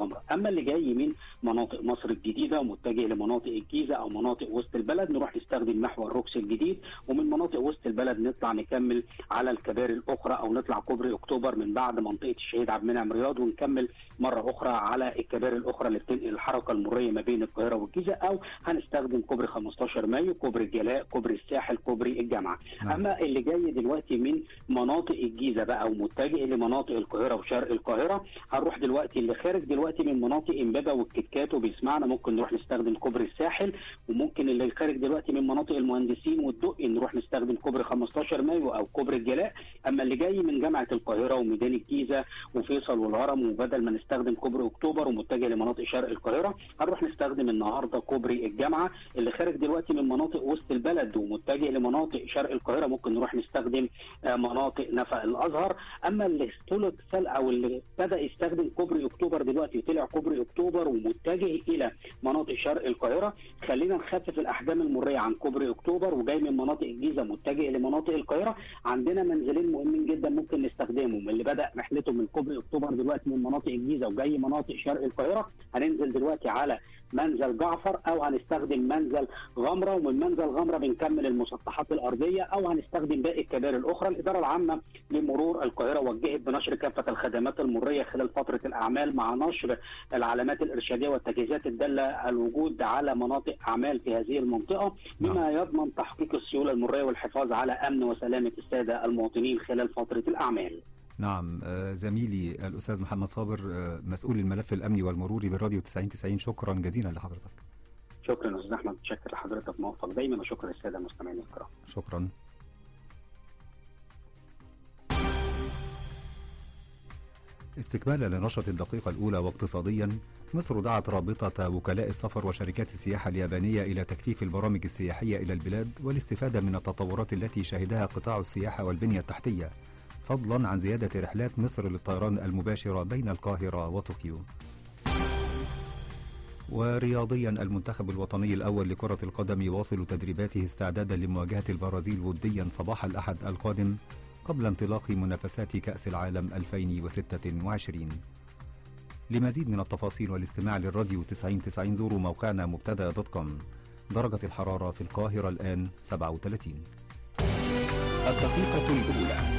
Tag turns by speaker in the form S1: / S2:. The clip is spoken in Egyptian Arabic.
S1: الامر اما اللي جاي من مناطق مصر الجديده ومتجه لمناطق الجيزه او مناطق وسط البلد نروح نستخدم محور روكس الجديد ومن مناطق وسط البلد نطلع نكمل على الكباري الاخرى او نطلع كوبري اكتوبر من بعد منطقه الشهيد عبد المنعم رياض ونكمل مره اخرى على الكباري الاخرى اللي بتنقل الحركه المريه ما بين القاهره والجيزه او هنستخدم كوبري 15 مايو كوبري الجلاء كوبري الساحل كوبري الجامعه
S2: نعم.
S1: اما اللي جاي دلوقتي من مناطق الجيزه بقى ومتجه لمناطق القاهره وشرق القاهره هنروح دلوقتي اللي خارج دلوقتي من مناطق امبابه والكتكات وبيسمعنا ممكن نروح نستخدم كوبري الساحل وممكن اللي خارج دلوقتي من مناطق المهندسين والدقي نروح نستخدم كوبري 15 مايو او كوبري الجلاء اما اللي جاي من جامعه القاهره وميدان الجيزه وفيصل والهرم وبدل ما نستخدم كوبري اكتوبر ومتجه لمناطق شرق القاهره هنروح نستخدم النهارده كوبري الجامعه اللي خارج دلوقتي من مناطق وسط البلد ومتجه لمناطق شرق القاهره ممكن نروح نستخدم آه، مناطق نفق الازهر اما اللي سلك سل او اللي بدا يستخدم كوبري اكتوبر دلوقتي وطلع كوبري اكتوبر ومتجه الى مناطق شرق القاهره خلينا نخفف الاحجام المريه عن كوبري اكتوبر وجاي من مناطق الجيزه متجه لمناطق القاهره عندنا منزلين مهمين جدا ممكن نستخدمهم اللي بدا رحلته من كوبري اكتوبر دلوقتي من مناطق الجيزه وجاي مناطق شرق القاهره هننزل دلوقتي على منزل جعفر او هنستخدم منزل غمره ومن منزل غمره بنكمل المسطحات الارضيه او هنستخدم باقي الكباري الاخرى الاداره العامه لمرور القاهره وجهت بنشر كافه الخدمات المريه خلال فتره الاعمال مع نشر العلامات الارشاديه والتجهيزات الداله الوجود على مناطق اعمال في هذه المنطقه بما يضمن تحقيق السيوله المريه والحفاظ على امن وسلامه الساده المواطنين خلال فتره الاعمال.
S2: نعم آه، زميلي الأستاذ محمد صابر آه، مسؤول الملف الأمني والمروري بالراديو 9090 شكرا جزيلا لحضرتك
S1: شكرا استاذ احمد متشكر لحضرتك موفق دايما وشكرا للساده المستمعين الكرام.
S2: شكرا استكمالا لنشرة الدقيقة الأولى واقتصاديا مصر دعت رابطة وكلاء السفر وشركات السياحة اليابانية إلى تكثيف البرامج السياحية إلى البلاد والاستفادة من التطورات التي شهدها قطاع السياحة والبنية التحتية فضلا عن زيادة رحلات مصر للطيران المباشرة بين القاهرة وطوكيو ورياضيا المنتخب الوطني الأول لكرة القدم يواصل تدريباته استعدادا لمواجهة البرازيل وديا صباح الأحد القادم قبل انطلاق منافسات كأس العالم 2026 لمزيد من التفاصيل والاستماع للراديو 9090 زوروا موقعنا مبتدا دوت كوم درجة الحرارة في القاهرة الآن 37
S3: الدقيقة الأولى